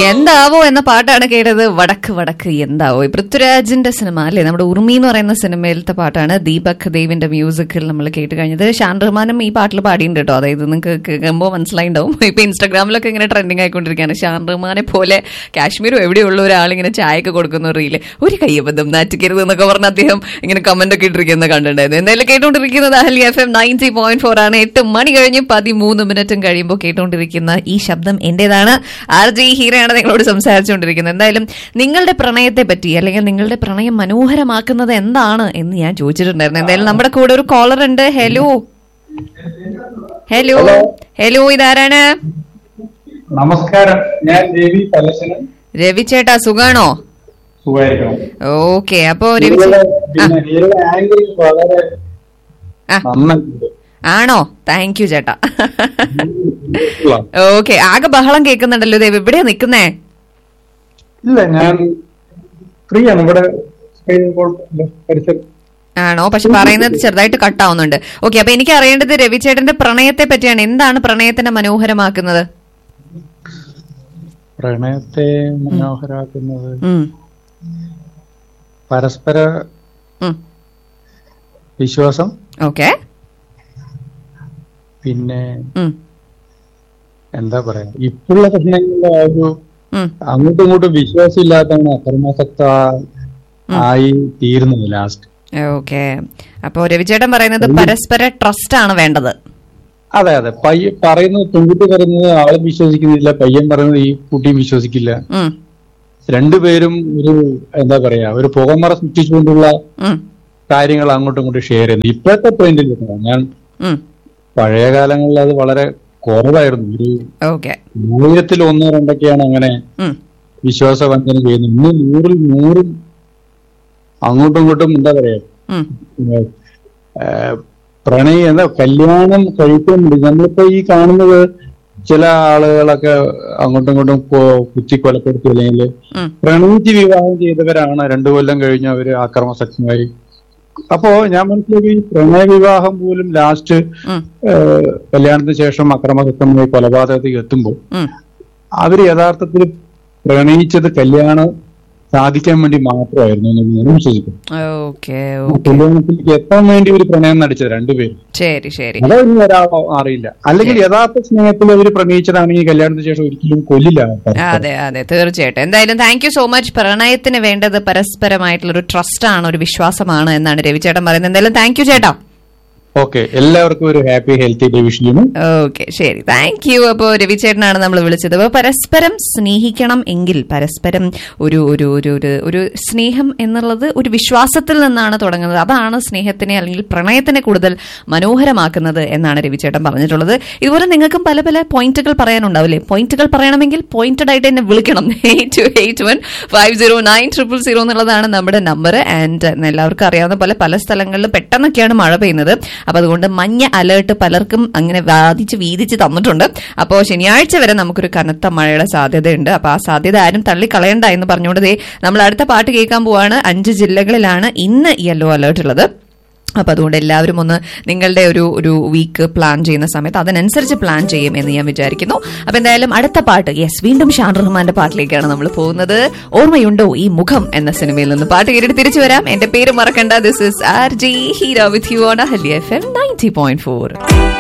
എന്താവോ എന്ന പാട്ടാണ് കേട്ടത് വടക്ക് വടക്ക് എന്താവോ ഈ പൃഥ്വിരാജിന്റെ സിനിമ അല്ലെ നമ്മുടെ ഉർമി എന്ന് പറയുന്ന സിനിമയിലത്തെ പാട്ടാണ് ദീപക് ദേവിന്റെ മ്യൂസിക്കിൽ നമ്മൾ കേട്ട് കഴിഞ്ഞത് ഷാൻ റഹ്മാനും ഈ പാട്ടിൽ പാടിയിട്ടുണ്ട് കേട്ടോ അതായത് നിങ്ങൾക്ക് കേൾക്കുമ്പോൾ മനസ്സിലായിണ്ടാവും ഇപ്പൊ ഇൻസ്റ്റാഗ്രാമിലൊക്കെ ഇങ്ങനെ ട്രെൻഡിങ് ആയിക്കൊണ്ടിരിക്കുകയാണ് ഷാൻ റഹ്മാനെ പോലെ കാശ്മീരും എവിടെയുള്ള ഒരാളിങ്ങനെ ചായയൊക്കെ കൊടുക്കുന്ന റീല് ഒരു കയ്യബദ്ധം നാറ്റിക്കരുത് എന്നൊക്കെ പറഞ്ഞ് അദ്ദേഹം ഇങ്ങനെ കമന്റ് ഒക്കെ ഇട്ടിരിക്കുന്നത് കണ്ടിട്ടുണ്ടായിരുന്നു എന്തായാലും കേട്ടുകൊണ്ടിരിക്കുന്നത് Ahalia F M ninety point four ആണ് എട്ട് മണി കഴിഞ്ഞ് പതിമൂന്ന് മിനിറ്റും കഴിയുമ്പോൾ കേട്ടുകൊണ്ടിരിക്കുന്ന ഈ ശബ്ദം എന്റേതാണ് ആർ ജി ഹീരയാണ് നിങ്ങളോട് സംസാരിച്ചുകൊണ്ടിരിക്കുന്നത് എന്തായാലും നിങ്ങളുടെ പ്രണയത്തെ പറ്റി അല്ലെങ്കിൽ നിങ്ങളുടെ പ്രണയം മനോഹരമാക്കുന്നത് എന്താണ് എന്ന് ഞാൻ ചോദിച്ചിട്ടുണ്ടായിരുന്നു എന്തായാലും നമ്മുടെ കൂടെ ഒരു കോളർ ഉണ്ട് ഹലോ ഹലോ ഹലോ ഇതാരാണ് നമസ്കാരം ഞാൻ രവി പലശനും രവി ചേട്ടാ സുഖാണോ സുഖമായിരിക്കണം ഓക്കെ അപ്പോ രവി നിങ്ങളുടെ ചേ- ആ, പിന്നെ നിങ്ങളുടെ ആംഗിൾ വളരെ ആ. നന്നായിട്ടുണ്ട് ആണോ താങ്ക് യു ചേട്ടാ ഉള്ള. ഓക്കെ ആകെ ബഹളം കേൾക്കുന്നുണ്ടല്ലോ ദേവ് എവിടെയാ നിക്കുന്നേ ഇല്ല ഞാൻ ഫ്രീ ആണ് ഇവിടെ സ്ക്രീൻ കുഴപ്പമില്ല പരിസരം ആണോ പക്ഷെ പറയുന്നത് ചെറുതായിട്ട് കട്ടാവുന്നുണ്ട് ഓക്കെ അപ്പൊ എനിക്ക് അറിയേണ്ടത് രവിചേട്ടന്റെ പ്രണയത്തെ പറ്റിയാണ് എന്താണ് പ്രണയത്തിനെ മനോഹരമാക്കുന്നത് പ്രണയത്തെ മനോഹരാക്കുന്നത് ഉം, പരസ്പര ഉം. വിശ്വാസം ഓക്കെ പിന്നെ ഉം, എന്താ പറയാ ഇപ്പോഴുള്ള പ്രശ്നങ്ങളിലെ ആ ഒരു ഉം. അങ്ങോട്ടും ഇങ്ങോട്ടും വിശ്വാസം ഇല്ലാത്തതാണ് അക്രമാസക്ത ആയി തീരുന്നത് ലാസ്റ്റ് ഓക്കെ അപ്പൊ രവിചേട്ടൻ പറയുന്നത് പരസ്പര ട്രസ്റ്റ് ആണ് വേണ്ടത് അതെ അതെ പയ്യ പറയുന്നത് പെൺകുട്ടി പറയുന്നത് ആളെ വിശ്വസിക്കുന്നില്ല പയ്യൻ പറയുന്നത് ഈ കുട്ടിയും വിശ്വസിക്കില്ല ഉം, രണ്ടുപേരും ഒരു എന്താ പറയാ ഒരു പുകമറ സൃഷ്ടിച്ചുകൊണ്ടുള്ള ഉം, കാര്യങ്ങൾ അങ്ങോട്ടും ഇങ്ങോട്ടും ഷെയർ ചെയ്യുന്നു ഇപ്പോഴത്തെ പോയിന്റിൽ ഞാൻ ഉം. പഴയ കാലങ്ങളിൽ അത് വളരെ കുറവായിരുന്നു ഒരു ഓക്കെ ആയിരത്തിൽ ഒന്നോ രണ്ടൊക്കെയാണ് അങ്ങനെ ഉം, വിശ്വാസവഞ്ചന ചെയ്യുന്നത് ഇന്ന് നൂറിൽ നൂറും അങ്ങോട്ടും ഇങ്ങോട്ടും എന്താ പറയാ ഉം, ഏഹ് പ്രണയം എന്താ കല്യാണം കഴിക്കുന്നുണ്ട് നമ്മളിപ്പോ ഈ കാണുന്നത് ചില ആളുകളൊക്കെ അങ്ങോട്ടും ഇങ്ങോട്ടും കൊ- കുത്തി കൊലപ്പെടുത്തി അല്ലെങ്കിൽ ഉം. പ്രണയിച്ച് വിവാഹം ചെയ്തവരാണ് രണ്ടു കൊല്ലം കഴിഞ്ഞ് അവര് ആക്രമസക്തമായി അപ്പോ ഞാൻ മനസ്സിലാക്കി ഈ പ്രണയ വിവാഹം പോലും ലാസ്റ്റ് ഉം, കല്യാണത്തിന് ശേഷം അക്രമസക്തമായി കൊലപാതകത്തിൽ എത്തുമ്പോൾ ഉം. അവര് യഥാർത്ഥത്തിൽ പ്രണയിച്ചത് കല്യാണം സാധിക്കാൻ വേണ്ടി മാത്രമായിരുന്നു എന്ന് ഞാൻ വിശ്വസിക്കുന്നു ഓക്കെ ആ ഓക്കെ കല്യാണത്തിലേക്ക് എത്താൻ വേണ്ടി ഒരു പ്രണയം നടിച്ചത് രണ്ടുപേരും ശരി ശരി അതൊന്നും ഒരാളോ അറിയില്ല അല്ലെങ്കിൽ യഥാർത്ഥ സ്നേഹത്തിൽ അവർ പ്രണയിച്ചതാണെങ്കിൽ കല്യാണത്തിന് ശേഷം ഒരിക്കലും കൊല്ലില്ല പരസ്പരം. അതെ അതെ തീർച്ചയായിട്ടും എന്തായാലും താങ്ക് യു സോ മച്ച് പ്രണയത്തിന് വേണ്ടത് പരസ്പരമായിട്ടുള്ള ഒരു ട്രസ്റ്റ് ആണ് ഒരു വിശ്വാസമാണ് എന്നാണ് രവിചേട്ടൻ പറയുന്നത് എന്തായാലും താങ്ക് യു ചേട്ടാ ഓക്കെ എല്ലാവർക്കും ഒരു ഹാപ്പി ഹെൽത്തി ഡേ വിഷ് ചെയ്യുന്നു ഓക്കെ ശരി താങ്ക് യു അപ്പോൾ രവിചേട്ടനാണ് നമ്മൾ വിളിച്ചത് അപ്പോൾ പരസ്പരം സ്നേഹിക്കണം എങ്കിൽ പരസ്പരം ഒരു ഒരു ഒരു ഒരു ഒരു സ്നേഹം എന്നുള്ളത് ഒരു വിശ്വാസത്തിൽ നിന്നാണ് തുടങ്ങുന്നത് അതാണ് സ്നേഹത്തിനെ അല്ലെങ്കിൽ പ്രണയത്തിനെ കൂടുതൽ മനോഹരമാക്കുന്നത് എന്നാണ് രവിചേട്ടൻ പറഞ്ഞിട്ടുള്ളത് ഇതുപോലെ നിങ്ങൾക്കും പല പല പോയിന്റുകൾ പറയാനുണ്ടാവില്ലേ പോയിന്റുകൾ പറയണമെങ്കിൽ പോയിന്റഡ് ആയിട്ട് എന്നെ വിളിക്കണം eight two eight one five zero nine triple zero എന്നുള്ളതാണ് നമ്മുടെ നമ്പർ ആൻഡ് എല്ലാവർക്കും അറിയാവുന്ന പോലെ പല സ്ഥലങ്ങളിലും പെട്ടെന്നൊക്കെയാണ് മഴ പെയ്യുന്നത് അപ്പൊ അതുകൊണ്ട് മഞ്ഞ അലേർട്ട് പലർക്കും അങ്ങനെ വാദിച്ച് വീതിച്ച് തന്നിട്ടുണ്ട് അപ്പോൾ ശനിയാഴ്ച വരെ നമുക്കൊരു കനത്ത മഴയുടെ സാധ്യതയുണ്ട് അപ്പൊ ആ സാധ്യത ആരും തള്ളിക്കളയണ്ട എന്ന് പറഞ്ഞുകൊണ്ട് ദേ നമ്മൾ അടുത്ത പാട്ട് കേൾക്കാൻ പോവാണ് അഞ്ച് ജില്ലകളിലാണ് ഇന്ന് യെല്ലോ അലേർട്ട് ഉള്ളത് അപ്പൊ അതുകൊണ്ട് എല്ലാവരും ഒന്ന് നിങ്ങളുടെ ഒരു ഒരു വീക്ക് പ്ലാൻ ചെയ്യുന്ന സമയത്ത് അതിനനുസരിച്ച് പ്ലാൻ ചെയ്യും എന്ന് ഞാൻ വിചാരിക്കുന്നു അപ്പൊ എന്തായാലും അടുത്ത പാട്ട് യെസ് വീണ്ടും ഷാൻ റഹ്മാന്റെ പാട്ടിലേക്കാണ് നമ്മൾ പോകുന്നത് ഓർമ്മയുണ്ടോ ഈ മുഖം എന്ന സിനിമയിൽ നിന്ന് പാട്ട് കേട്ടിട്ട് തിരിച്ചു വരാം എന്റെ പേര് മറക്കണ്ട this is R J Hero with you on Ahalia F M ninety point four